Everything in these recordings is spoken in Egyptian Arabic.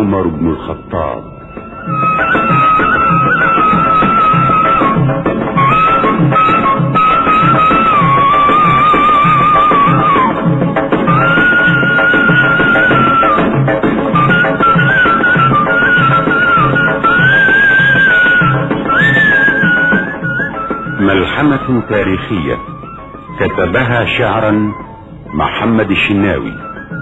عمر بن الخطاب ملحمة تاريخية كتبها شعرا محمد الشناوي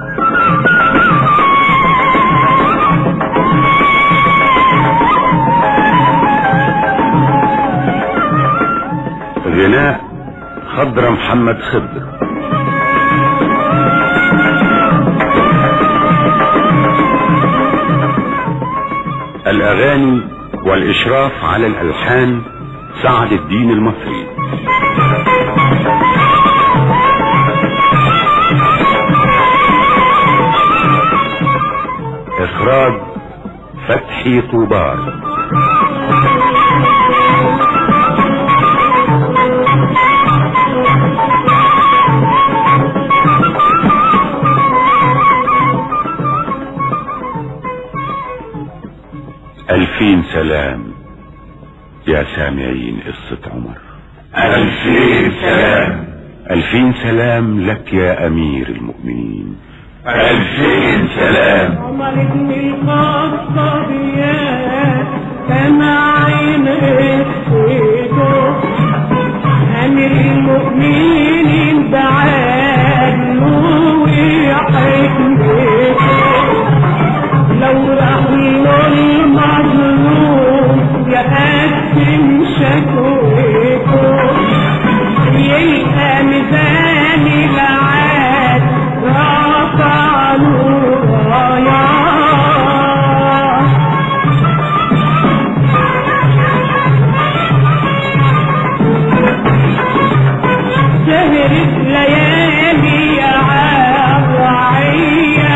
غناء خضر محمد خضر الأغاني والإشراف على الألحان سعد الدين المصري إخراج فتحي طوبار ألفين سلام يا سامعين قصة عمر ألفين سلام ألفين سلام لك يا أمير المؤمنين ألفين سلام عمر بن الخطابيات كما عين اخوته امير المؤمنين بعدله وحكمته لو راح له المظلوم يقدم شكوته يلقى ميزان العاد رفع له رايات سهرت ليالي يا رعية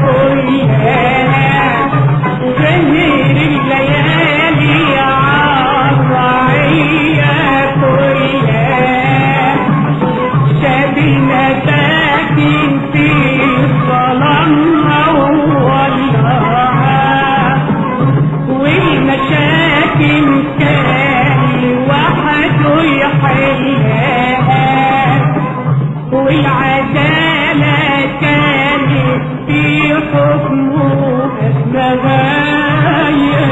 كلها سهر الليالي يا رعية كلها شبينا ساكن في ظلامها وولعها والمشاكل كان لوحده يحلها والعدالة كانت في حكمه أسمغايا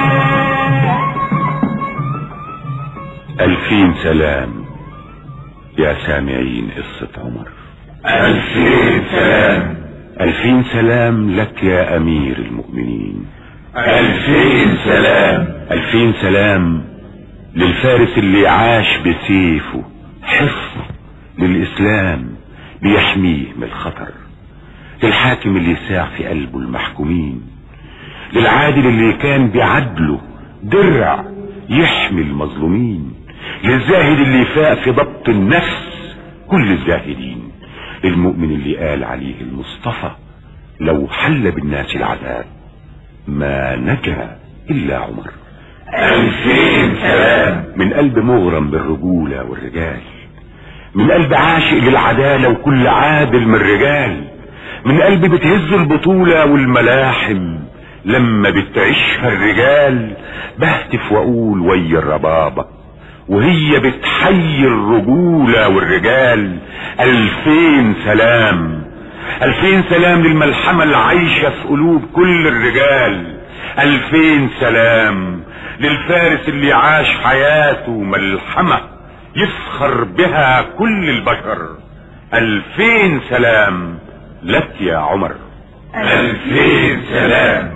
ألفين سلام يا سامعين قصة عمر ألفين سلام ألفين سلام لك يا أمير المؤمنين ألفين سلام ألفين سلام للفارس اللي عاش بسيفه حصن للإسلام بيحميه من الخطر للحاكم اللي ساع في قلبه المحكومين للعادل اللي كان بعدله درع يحمي المظلومين للزاهد اللي فاق في ضبط النفس كل الزاهدين للمؤمن اللي قال عليه المصطفى لو حل بالناس العذاب ما نجا إلا عمر ألفين سلام من قلب مغرم بالرجولة والرجال من قلب عاشق للعدالة وكل عادل من الرجال من قلب بتهز البطولة والملاحم لما بتعيشها الرجال بهتف واقول ويا الربابة وهي بتحيي الرجولة والرجال ألفين سلام ألفين سلام للملحمة العايشة في قلوب كل الرجال ألفين سلام للفارس اللي عاش حياته ملحمة يفخر بها كل البشر ألفين سلام لك يا عمر ألفين سلام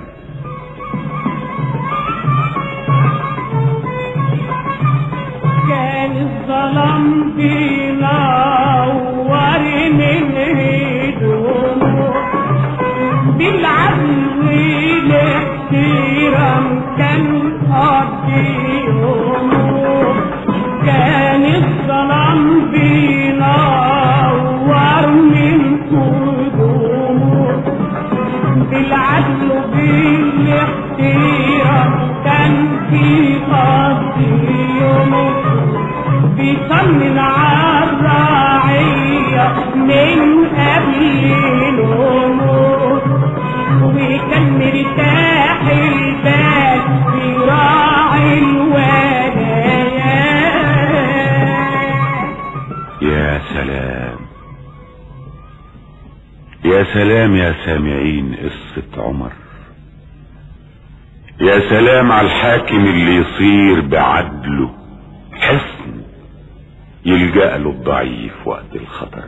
كان الظلام بينور من هدومه بالعدل والاحترام كان قضي يومه كان الظلام بينور من هدومه بالعدل وبالاختيار كان في قضي يومه بيطمن عالرعية من قبل الأمور وكان مرتاح سلام يا سلام يا سامعين قصة عمر يا سلام على الحاكم اللي يصير بعدله حصن يلجأ له الضعيف وقت الخطر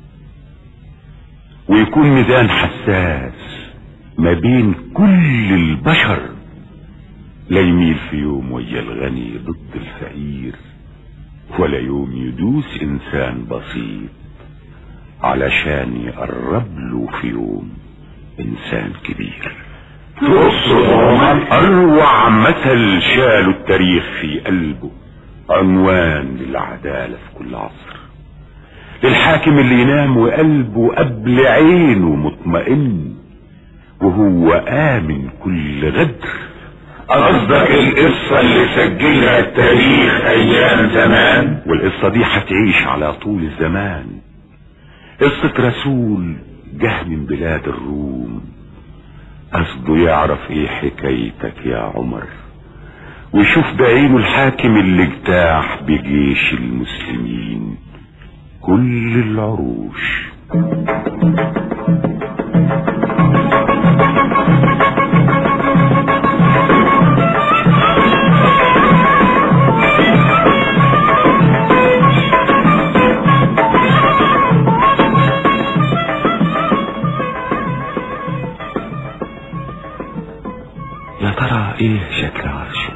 ويكون ميزان حساس ما بين كل البشر لا يميل في يوم ويا الغني ضد الفقير ولا يوم يدوس انسان بسيط علشان يقرب له في يوم انسان كبير تقصد عمر اروع مثل شاله التاريخ في قلبه عنوان للعدالة في كل عصر للحاكم اللي ينام وقلبه قبل عينه مطمئن وهو آمن كل غدر قصدك القصة اللي سجلها التاريخ ايام زمان والقصة دي هتعيش على طول الزمان قصة رسول جه من بلاد الروم قصده يعرف ايه حكايتك يا عمر ويشوف بعينه الحاكم اللي اجتاح بجيش المسلمين كل العروش يا ترى ايه شكل عرشه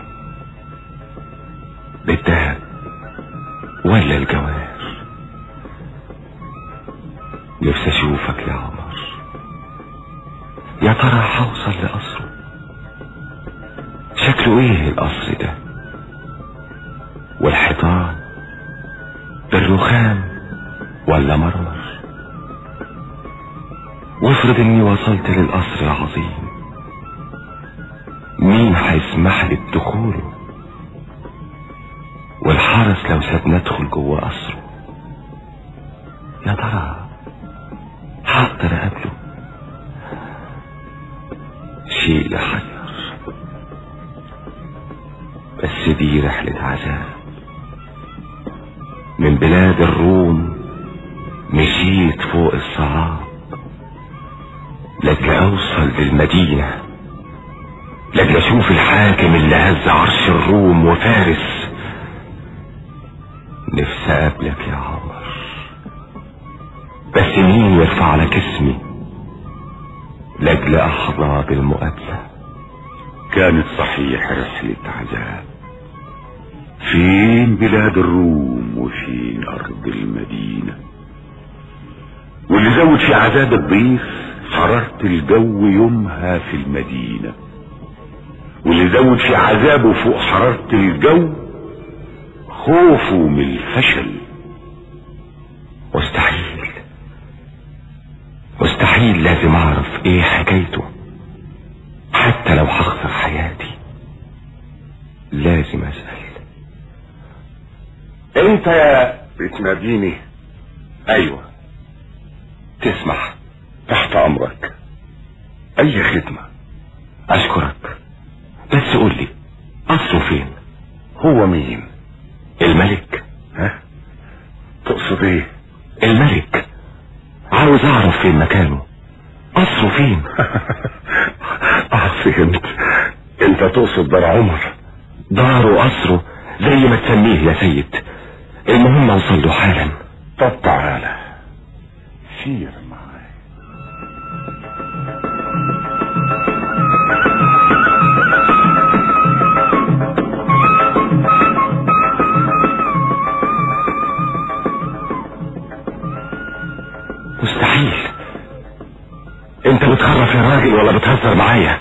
بالذهب ولا الجواهر نفسي اشوفك يا عمر يا ترى هوصل لقصره شكله ايه القصر ده والحيطان بالرخام ولا مرمر وافرض اني وصلت للقصر العظيم مين هيسمح لي بدخوله والحرس لو سابني ادخل جوه قصره يا ترى هقدر اقابله شيء يحير بس دي رحلة عذاب من بلاد الروم مشيت فوق الصعاب لاجل اوصل للمدينه لاجل اشوف الحاكم اللي هز عرش الروم وفارس نفسي اقابلك يا عمر بس مين يرفع لك اسمي لاجل احظى بالمقابله كانت صحيح رحلة عذاب فين بلاد الروم وفين أرض المدينة واللي زود في عذاب الضيف حرارة الجو يومها في المدينة واللي زود في عذابه فوق حرارة الجو خوفه من الفشل مستحيل مستحيل لازم اعرف ايه حكايته حتى لو هخسر حياتي لازم اسال انت يا بتناديني ايوه تسمح تحت امرك اي خدمة اشكرك بس قول لي قصره فين هو مين الملك ها تقصد ايه الملك عاوز اعرف فين مكانه قصره فين اه فهمت انت تقصد دار عمر داره قصره زي ما تسميه يا سيد المهم اوصل له حالا طب تعالى سير معاي مستحيل انت بتخرف يا راجل ولا بتهزر معايا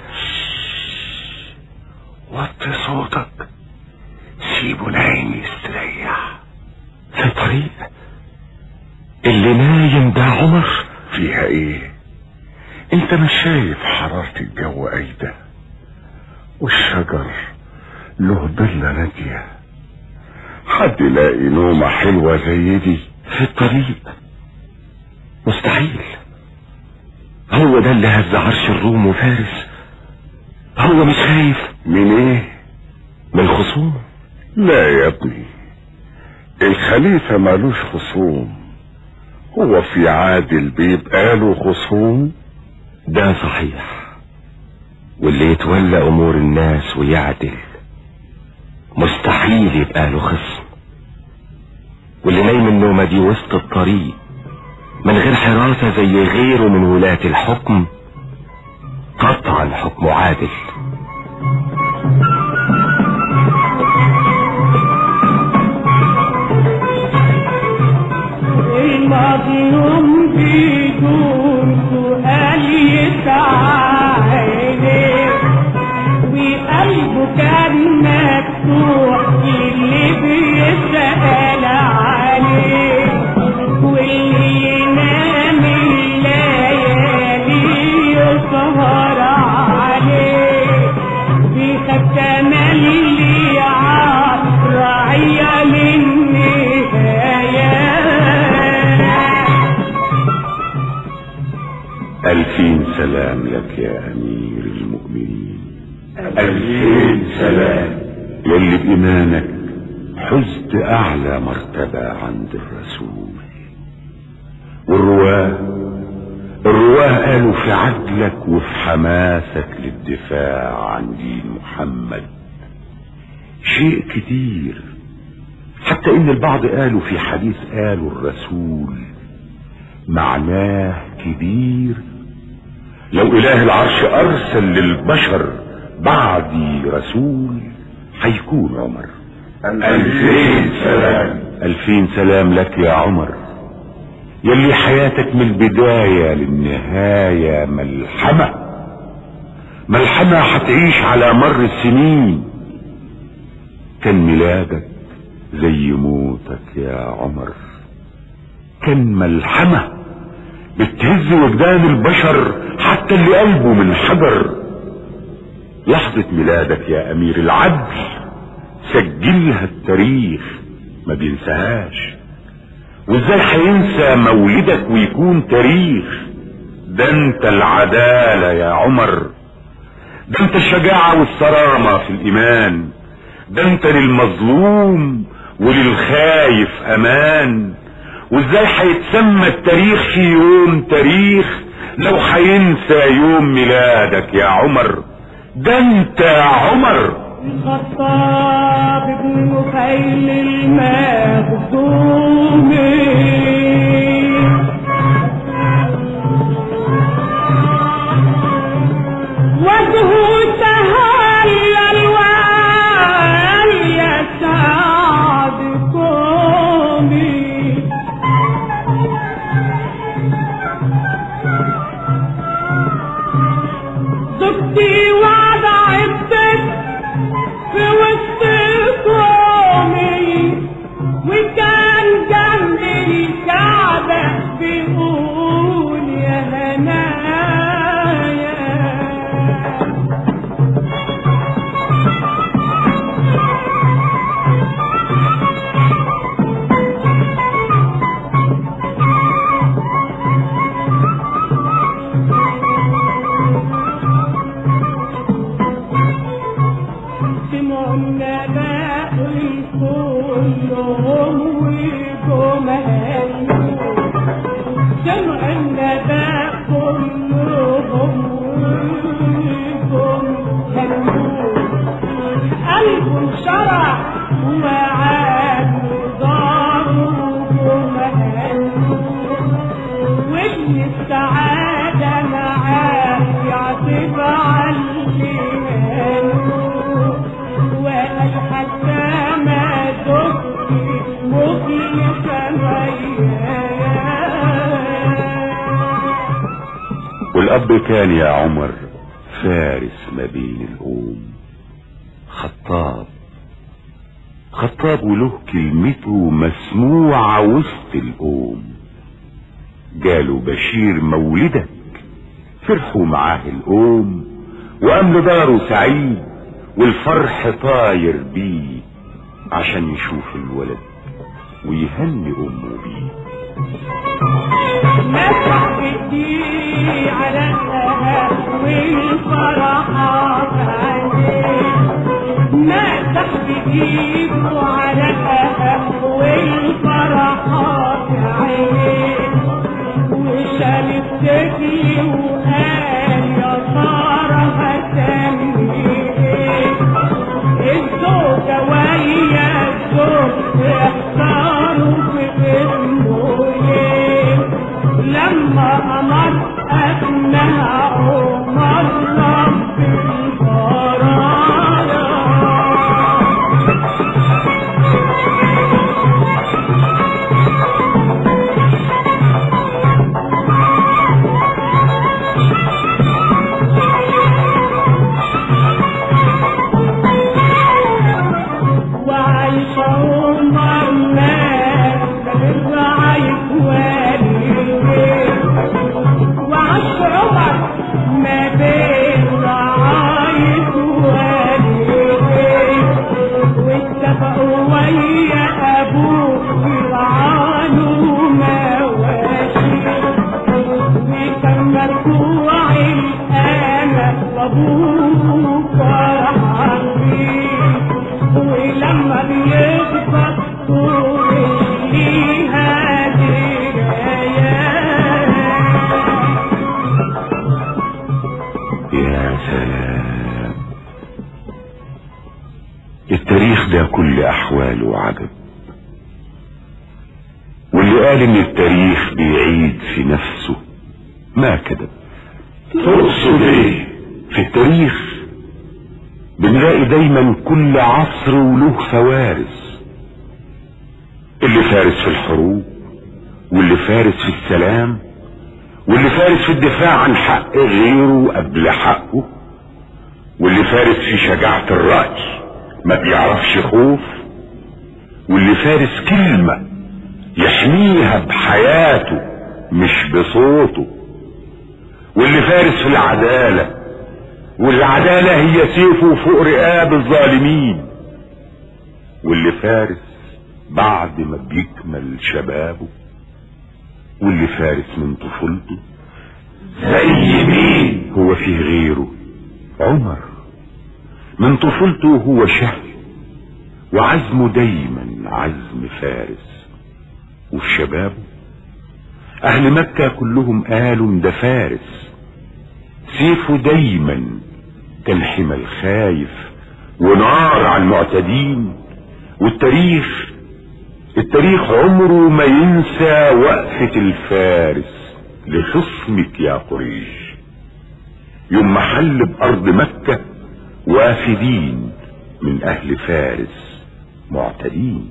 وطي صوتك سيبه نايم يستريح في الطريق اللي نايم ده عمر فيها ايه انت مش شايف حرارة الجو ايده والشجر له ضلة نادية حد يلاقي نومة حلوة زي دي في الطريق مستحيل هو ده اللي هز عرش الروم وفارس هو مش خايف من ايه من خصومه لا يا ابني الخليفة مالوش خصوم هو في عادل بيبقى له خصوم ده صحيح واللي يتولى امور الناس ويعدل مستحيل يبقى له خصم واللي نايم النومة دي وسط الطريق من غير حراسة زي غيره من ولاة الحكم قطعا حكمه عادل المظلوم بدون سؤال يسعى وقلبه كان مفتوح للي بيسأل عليه واللي ينام الليالي يسهر عليه بيخاف تملي عالرعية للنهاية ألفين سلام لك يا أمير المؤمنين ألفين سلام يلي بإيمانك حزت أعلى مرتبة عند الرسول والرواه الرواه قالوا في عدلك وفي حماسك للدفاع عن دين محمد شيء كتير حتى ان البعض قالوا في حديث قالوا الرسول معناه كبير لو اله العرش ارسل للبشر بعدي رسول هيكون عمر ألفين سلام ألفين سلام لك يا عمر يلي حياتك من البداية للنهاية ملحمة ملحمة هتعيش على مر السنين كان ميلادك زي موتك يا عمر كان ملحمة بتهز وجدان البشر حتى اللي قلبه من حجر لحظة ميلادك يا أمير العدل سجلها التاريخ ما بينساهاش وازاي هينسى مولدك ويكون تاريخ ده انت العدالة يا عمر ده انت الشجاعة والصرامة في الإيمان ده انت للمظلوم وللخايف أمان وازاي هيتسمى التاريخ في يوم تاريخ لو هينسى يوم ميلادك يا عمر ده انت يا عمر الخطاب ابن نفيل المخزومي وجهه تهلل ويا سعد قومي زوجتي وضعتك في وسط قومي وكان جنب الكعبة بيقول يا هنايا سمعوا النباء كلهم وجم هنوا سمعوا النباء كلهم وجم هنوا قلب انشرح وعاد ضاروا جم هنوا وابن السعادة معاه يعطف علمانه وقال حتى ما دقت مخلصا وياه والأب كان يا عمر فارس ما بين الأم خطاب خطاب وله كلمته مسموعة وسط الأم جاله بشير مولدك فرحوا معاه الأم وأمل داره سعيد والفرح طاير بيه عشان يشوف الولد ويهني أمه بيه مسح ايدي على الهاب والفرحات عليه مسح ايده على الهاب والفرحات عليه التاريخ ده كل احواله عجب واللي قال ان التاريخ بيعيد في نفسه ما كذب تقصد ايه في التاريخ بنلاقي دايما كل عصر وله فوارس اللي فارس في الحروب واللي فارس في السلام واللي فارس في الدفاع عن حق غيره قبل حقه واللي فارس في شجاعة الرأي ما بيعرفش خوف واللي فارس كلمة يحميها بحياته مش بصوته واللي فارس في العدالة والعدالة هي سيفه فوق رقاب الظالمين واللي فارس بعد ما بيكمل شبابه واللي فارس من طفولته زي مين هو فيه غيره عمر من طفولته هو شهم وعزمه دايما عزم فارس وفي شبابه اهل مكة كلهم قالوا ده فارس سيفه دايما كان حمى الخايف ونار على المعتدين والتاريخ التاريخ عمره ما ينسى وقفة الفارس لخصمك يا قريش يوم محل بأرض مكة وافدين من أهل فارس معتدين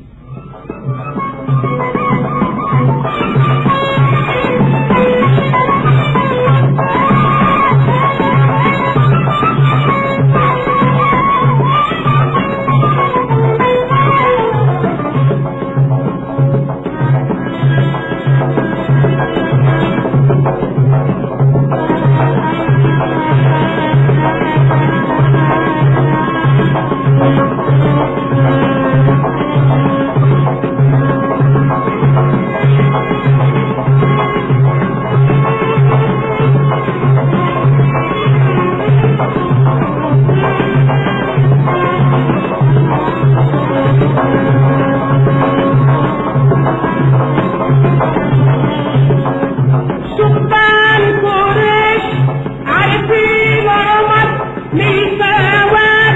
سكان قريش عارفين عمر من فوار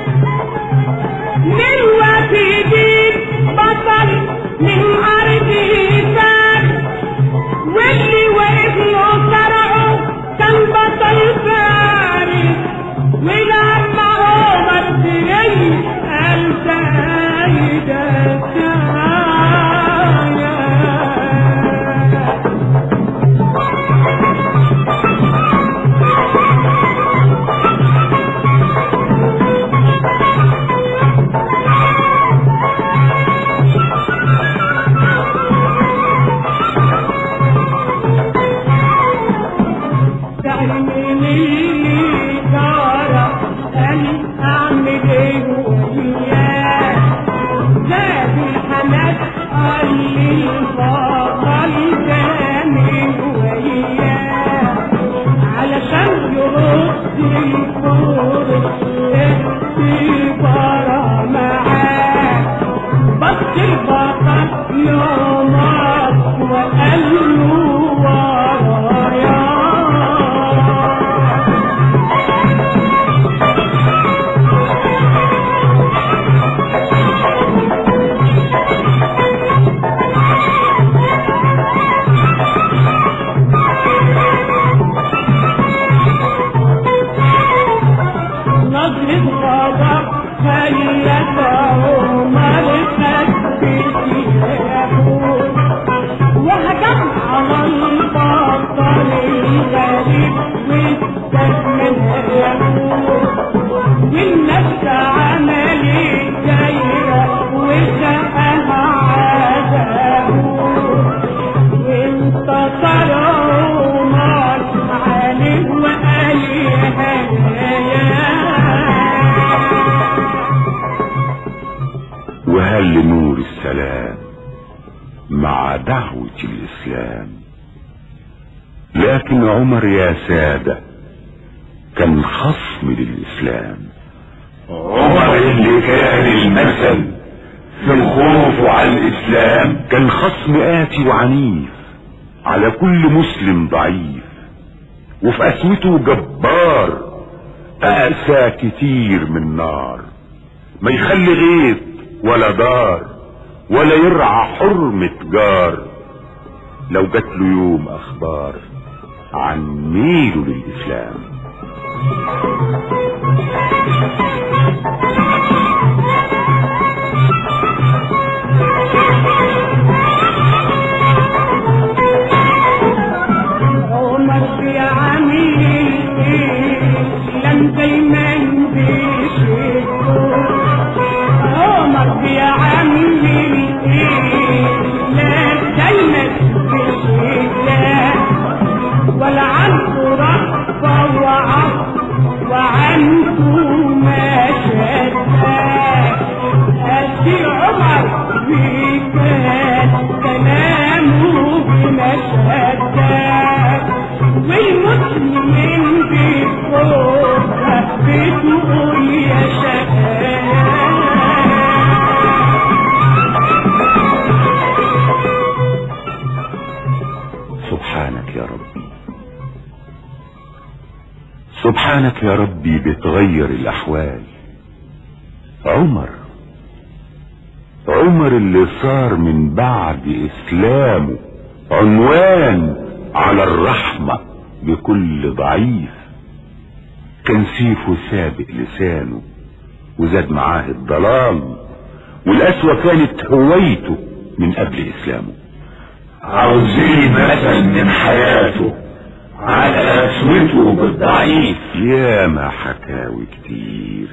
من وفيدين بطل من أرض فار واللي وقف له صرعه كان بطل فارس ولما عمر تريح قال سيدة سايا تعلميني دارة أن أعمل إيه وياه زاد الحماس قال لي البطل كامل وياه علشان يرد الفور اختبار معاه بص البطل يومك وقال له ورايا نظرة غضب خلت عمر خد يقول وهجم على البطل الغريب واستثمن يقول والنفس عملت دايرة وسقاها عذابه انتصر عمر عليه وقال يا وهل لنور السلام مع دعوة الإسلام لكن عمر يا سادة كان خصم للإسلام عمر اللي كان المثل في الخوف على الاسلام كان خصم آتي وعنيف على كل مسلم ضعيف وفي قسوته جبار أقسى كتير من نار ما يخلي غيط ولا دار ولا يرعى حرمة جار لو جات له يوم اخبار عن ميله للاسلام عمر يا عمي لم دايما بيشكو عمر يا عمي لا دايما بيشكو ولا عنده رحفة وعصر وعنده ما شتى أدي عمر بكان كلامه بمشهدة والمسلمين بيقولها بتقول يا شباب سبحانك يا ربي سبحانك يا ربي بتغير الاحوال عمر عمر اللي صار من بعد اسلامه عنوان على الرحمة بكل ضعيف كان سيفه سابق لسانه وزاد معاه الضلال والقسوة كانت هويته من قبل اسلامه عاوزين مثل من حياته على قسوته بالضعيف يا ما حكاوي كتير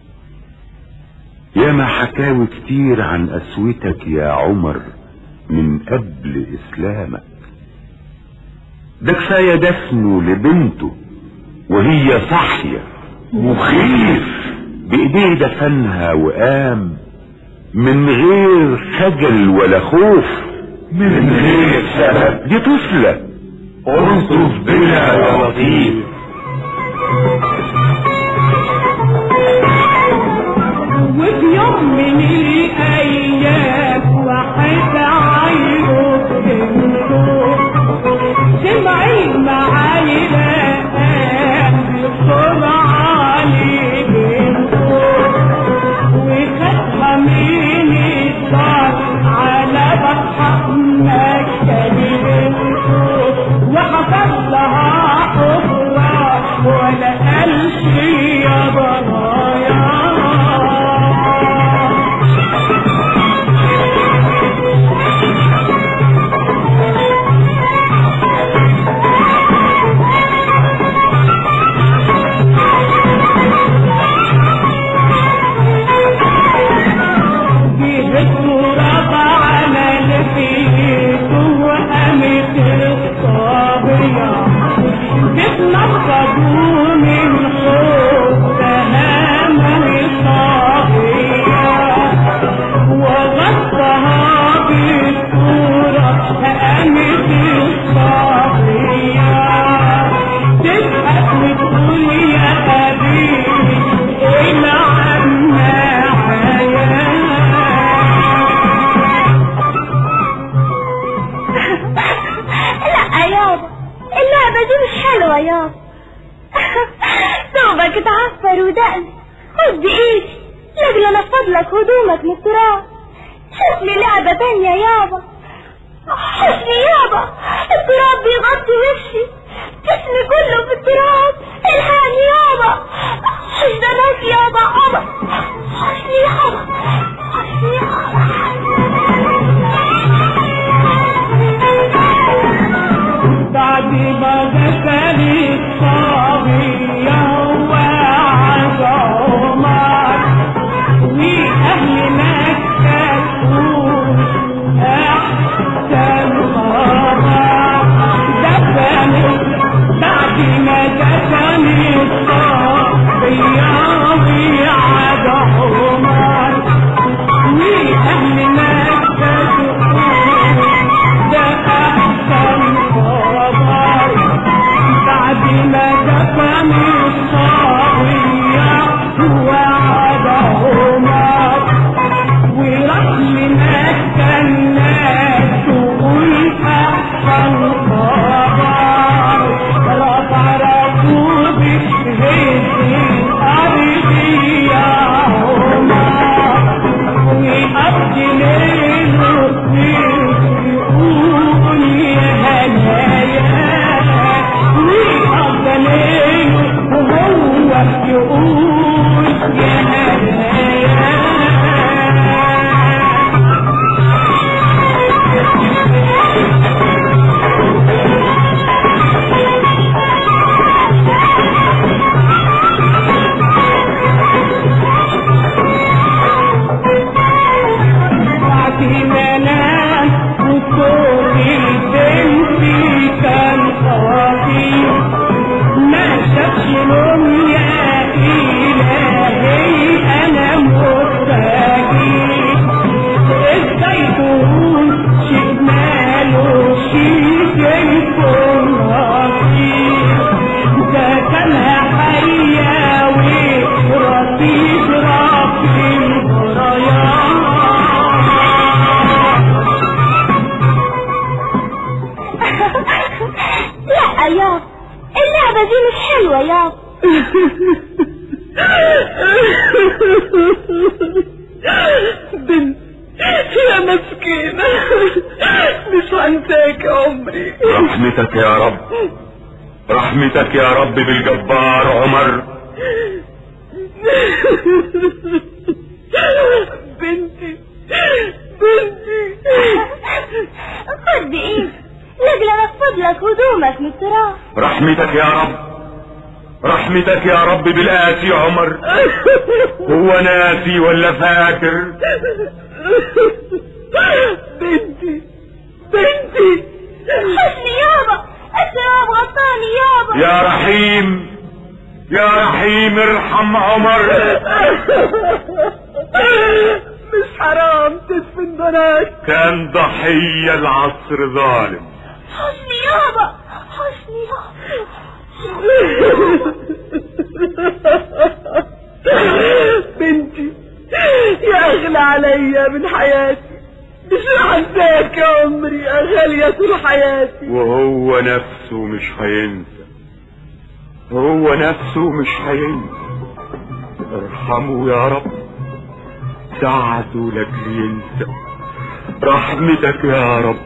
يا ما حكاوي كتير عن قسوتك يا عمر من قبل اسلامك ده كفاية دفنه لبنته وهي صاحية مخيف بايديه دفنها وقام من غير خجل ولا خوف من غير سبب دي طفلة الطف بنا يا لطيف وفي يوم من الايام واحد عيره بنته سمع المعايرة بسرعة لبنته وخدها من الدار على بطحة مكة لبنته وحفظ لها حفرة ولا قالش يا برايا جبت ربع عمل فيكم وقامت الصابية بتنقضوا من حبها صابية وغطها بالصورة قامت الصابية تضحك وتقول يا أبي العم عيان لا يابا اللعبة دي مش حلوة يابا ثوبك اتعفر ودقن خد بايدي لاجل انفض لك هدومك من التراب شوف لي لعبة تانية يابا حسني يابا التراب بيغطي وشي جسمي كله في التراب الحقني يابا حسنك يابا عبا حسني يابا حسني بعد ما غسل الصبية وعد عمر وأهل مكة تقول هنساك يا عمري رحمتك يا رب رحمتك يا رب بالجبار عمر بنتي بنتي خد بايدي لاجل انفض لك هدومك من التراب رحمتك يا رب رحمتك يا رب بالآتي عمر هو ناسي ولا فاكر بنتي بنتي حسني يابا التراب غطاني يابا يا رحيم يا رحيم ارحم عمر مش حرام تدفن بنات كان ضحية العصر ظالم حسني يابا حسني يابا بنتي يا اغلى عليا من حياتي مش هنساك يا عمري يا غالية طول حياتي وهو نفسه مش هينسى هو نفسه مش هينسى ارحمه يا رب ساعده لك ينسى رحمتك يا رب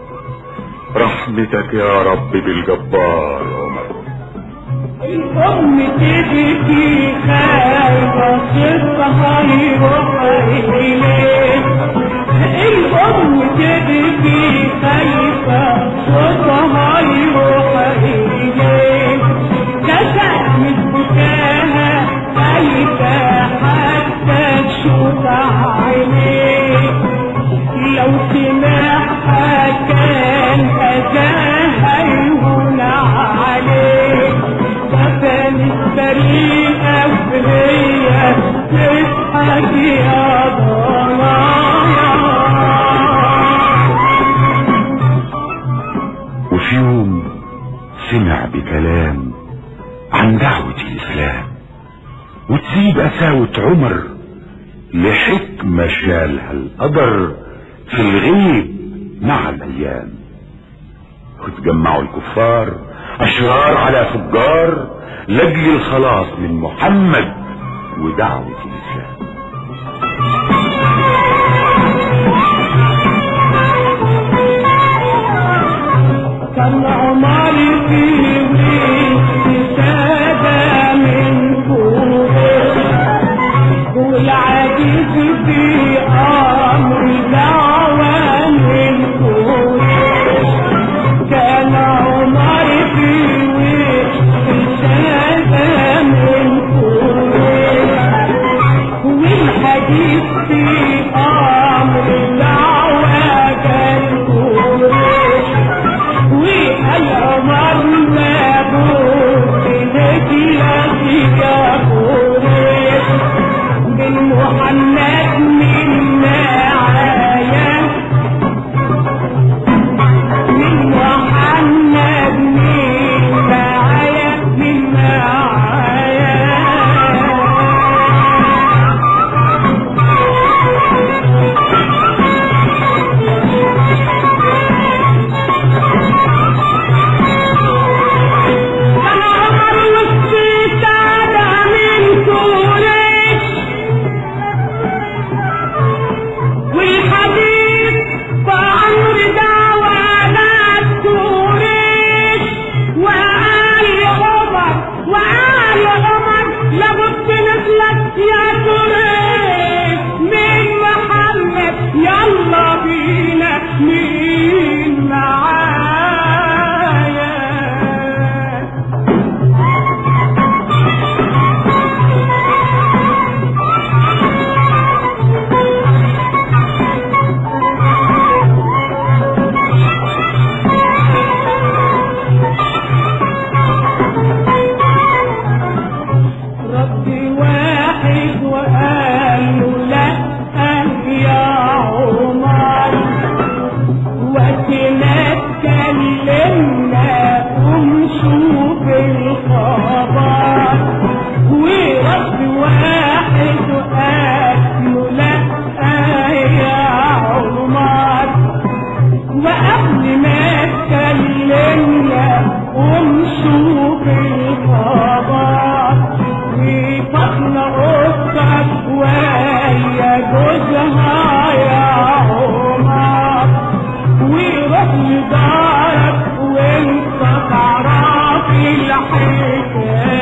رحمتك يا رب بالجبار عمر الأم تبكي خايفة صدقها يروح إليه الأم تبكي خايفة صدقها يروح إليه كسأت من بكاها خايفة حتى تشوف عينيه لو سمعها كان أذاها يهون عليه كفن بريئة وهي تضحك يا ضنايا وفي يوم سمع بكلام عن دعوة الإسلام وتسيب قساوة عمر لحكمة شالها القدر في الغيب مع الأيام وتجمعوا الكفار أشرار على فجار لأجل الخلاص من محمد ودعوة الإسلام كان عمر في وسط سادة من قريش والعجيز في أمر دعوة من قريش كان عمر في وسط سادة من قريش والحديث في أمر دعوة كان قريش وقال عمر لابد لجلك يا قريش من محمد من معايا من محمد من معايا من معايا كان عمر وسط سادة من قريش والحديث بأمر دعوة ناس قريش وآل عمر وآل عمر لابد نخلص يا قريش من محمد يلا بينا مين معايا ربي واحد وقال له لا يا عمر وقتنا اتكلمنا قوم شوف الخبر ورب واحد وقال له لا يا عمر وقبل ما اتكلمنا قوم شوف الخبر وفضل اختك ويا جوزها يا عمر وروح في دارك وانت تعرف الحكاية